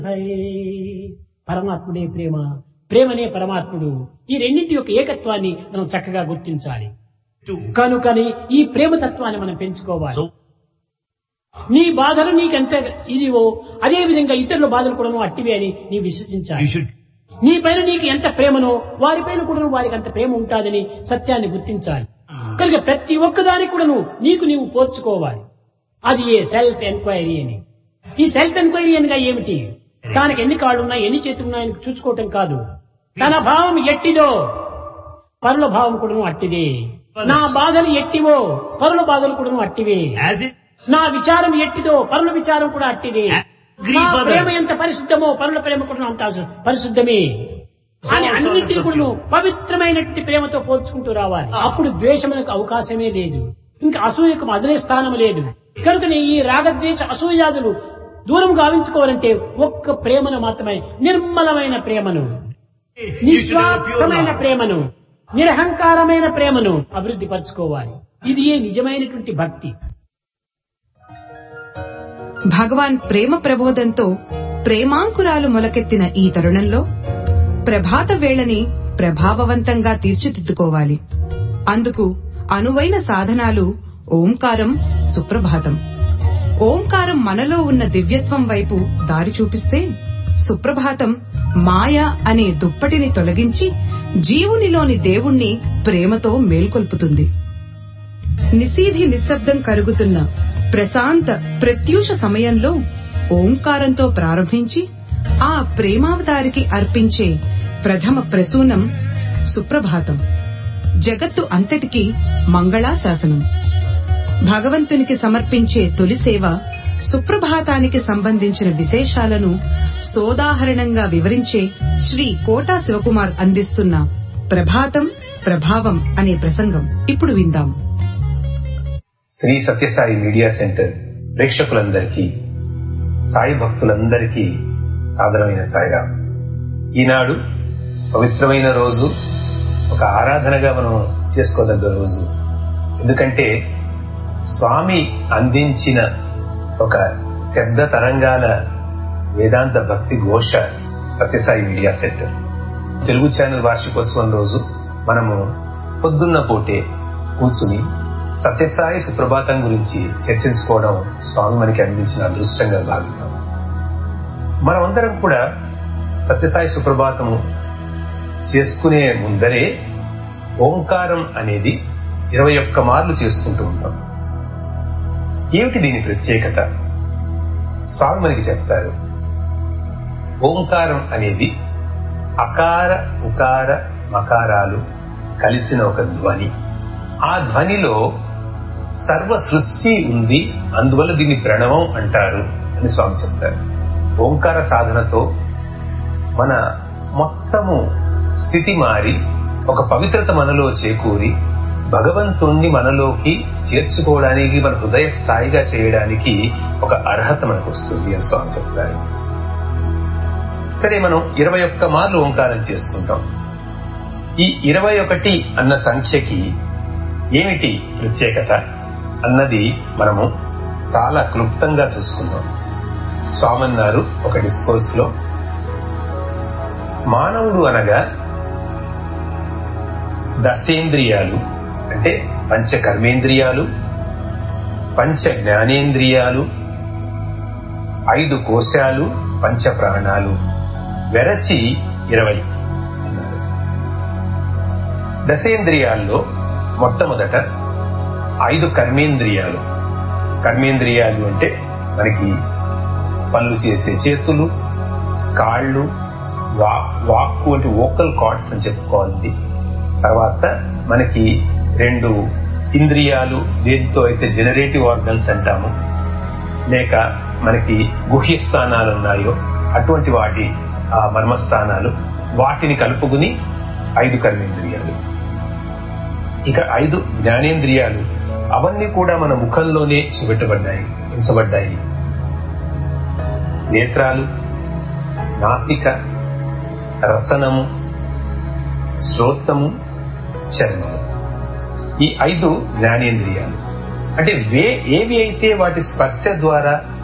పరమాత్ముడే ప్రేమ ప్రేమనే పరమాత్ముడు ఈ రెండింటి యొక్క ఏకత్వాన్ని మనం చక్కగా గుర్తించాలి కనుకని ఈ ప్రేమ తత్వాన్ని మనం పెంచుకోవాలి So, నీ బాధలు నీకెంత ఇదివో అదే విధంగా ఇతరుల బాధలు కూడా అట్టివే అని నీ విశ్వసించాలి you should నీ పైన నీకు ఎంత ప్రేమనో వారిపైన కూడా వారికి అంత ప్రేమ ఉంటాదని సత్యాన్ని గుర్తించాలి కనుక ప్రతి ఒక్కదానికి కూడా నువ్వు నీకు నీవు పోర్చుకోవాలి అది ఏ సెల్ఫ్ ఎంక్వైరీ అని ఈ సెల్ఫ్ ఎంక్వైరీ అనగా ఏమిటి దానికి ఎన్ని కాళ్ళు ఉన్నాయి ఎన్ని చేతులు ఉన్నాయని చూసుకోవటం కాదు తన భావం ఎట్టిదో పరుల భావం కూడా అట్టిదే నా బాధలు ఎట్టివో పరుల బాధలు కూడా అట్టివే as it నా విచారం ఎట్టిదో పరుల విచారం కూడా అట్టిదే Agree, నా brother. ప్రేమ ఎంత పరిశుద్ధమో పరుల ప్రేమ కూడా అంత అసు- పరిశుద్ధమే అని So, so, అన్నింటిని so కూడా నువ్వు పవిత్రమైనటువంటి ప్రేమతో పోల్చుకుంటూ రావాలి అప్పుడు ద్వేషములకు అవకాశమే లేదు ఇంకా అసూయకు మొదలే స్థానం లేదు కనుకనే ఈ రాగద్వేష అసూయాదులు దూరం గావించుకోవాలంటే ఒక్క ప్రేమను మాత్రమే నిర్మలమైన ప్రేమను you should have a pure నిస్వార్థమైన love. ప్రేమను నిరహంకారమైన ప్రేమను అభివృద్ధి పరచుకోవాలి ఇది ఏ నిజమైనటువంటి భక్తి భగవాన్ ప్రేమ ప్రబోధంతో ప్రేమాంకురాలు మొలకెత్తిన ఈ తరుణంలో ప్రభాత వేళని ప్రభావవంతంగా తీర్చిదిద్దుకోవాలి అందుకు అనువైన సాధనాలు ఓంకారం సుప్రభాతం ఓంకారం మనలో ఉన్న దివ్యత్వం వైపు దారి చూపిస్తే సుప్రభాతం మాయ అనే దుప్పటిని తొలగించి జీవునిలోని దేవుణ్ణి ప్రేమతో మేల్కొల్పుతుంది నిశీధి నిశ్శబ్దం కరుగుతున్న ప్రశాంత ప్రత్యూష సమయంలో ఓంకారంతో ప్రారంభించి ఆ ప్రేమావతారికి అర్పించే ప్రథమ ప్రసూనం సుప్రభాతం జగత్తు అంతటికీ మంగళాశాసనం భగవంతునికి సమర్పించే తొలి సేవ సుప్రభాతానికి సంబంధించిన విశేషాలను సోదాహరణంగా వివరించే శ్రీ కోటా శివకుమార్ అందిస్తున్న ప్రభాతం ప్రభావం అనే ప్రసంగం ఇప్పుడు విందాం శ్రీ సత్యసాయి మీడియా సెంటర్ ప్రేక్షకులందరికీ సాయి భక్తులందరికీ సాదరమైన సాయిరాం ఈనాడు పవిత్రమైన రోజు ఒక ఆరాధనగా మనం చేసుకోదగ్గ రోజు ఎందుకంటే స్వామి అందించిన ఒక శబ్ద తరంగాల వేదాంత భక్తి ఘోష Sathya Sai media centre Telugu channel వార్షికోత్సవం రోజు మనము పొద్దున్న పూటే కూర్చుని సత్యసాయి సుప్రభాతం గురించి చర్చించుకోవడం స్వామి మనకి అందించిన అదృష్టంగా భావిద్దాం మనమందరం కూడా సత్యసాయి సుప్రభాతము చేసుకునే ముందరే ఓంకారం అనేది ఇరవై ఒక్క మార్లు చేసుకుంటూ ఉంటాం ఏమిటి దీని ప్రత్యేకత స్వామి మనకి చెప్తారు ఓంకారం అనేది అకార ఉకార మకారాలు కలిసిన ఒక ధ్వని ఆ ధ్వనిలో సర్వ సృష్టి ఉంది అందువల్ల దీన్ని ప్రణవం అంటారు అని స్వామి చెప్తారు ఓంకార సాధనతో మన మొత్తము స్థితి మారి ఒక పవిత్రత మనలో చేకూరి భగవంతుణ్ణి మనలోకి చేర్చుకోవడానికి మన హృదయ స్థాయిగా చేయడానికి ఒక అర్హత మనకు వస్తుంది అని స్వామి చెప్తారు సరే మనం ఇరవై ఒక్క మార్లు ఓంకారం చేసుకుంటాం ఈ ఇరవై ఒకటి అన్న సంఖ్యకి ఏమిటి ప్రత్యేకత అన్నది మనము చాలా క్లుప్తంగా చూసుకున్నాం స్వామన్నారు ఒక డిస్కోర్స్ లో మానవుడు అనగా దశేంద్రియాలు అంటే పంచ కర్మేంద్రియాలు పంచ జ్ఞానేంద్రియాలు ఐదు కోశాలు పంచ ప్రాణాలు వెరచి ఇరవై దశేంద్రియాల్లో మొట్టమొదట ఐదు కర్మేంద్రియాలు కర్మేంద్రియాలు అంటే మనకి పనులు చేసే చేతులు కాళ్ళు వాక్ వాక్కు అంటే వోకల్ కార్డ్స్ అని చెప్పుకోవాలి తర్వాత మనకి రెండు ఇంద్రియాలు దేంతో అయితే జనరేటివ్ ఆర్గన్స్ అంటాము లేక మనకి గుహ్య స్థానాలు ఉన్నాయో అటువంటి వాటి ఆ మర్మస్థానాలు వాటిని కలుపుకుని ఐదు కర్మేంద్రియాలు ఇక ఐదు జ్ఞానేంద్రియాలు అవన్నీ కూడా మన ముఖంలోనే చూపెట్టబడ్డాయి ఉంచబడ్డాయి నేత్రాలు నాసిక రసనము శ్రోత్రము చర్మము ఈ ఐదు జ్ఞానేంద్రియాలు అంటే వే ఏవి అయితే వాటి స్పర్శ ద్వారా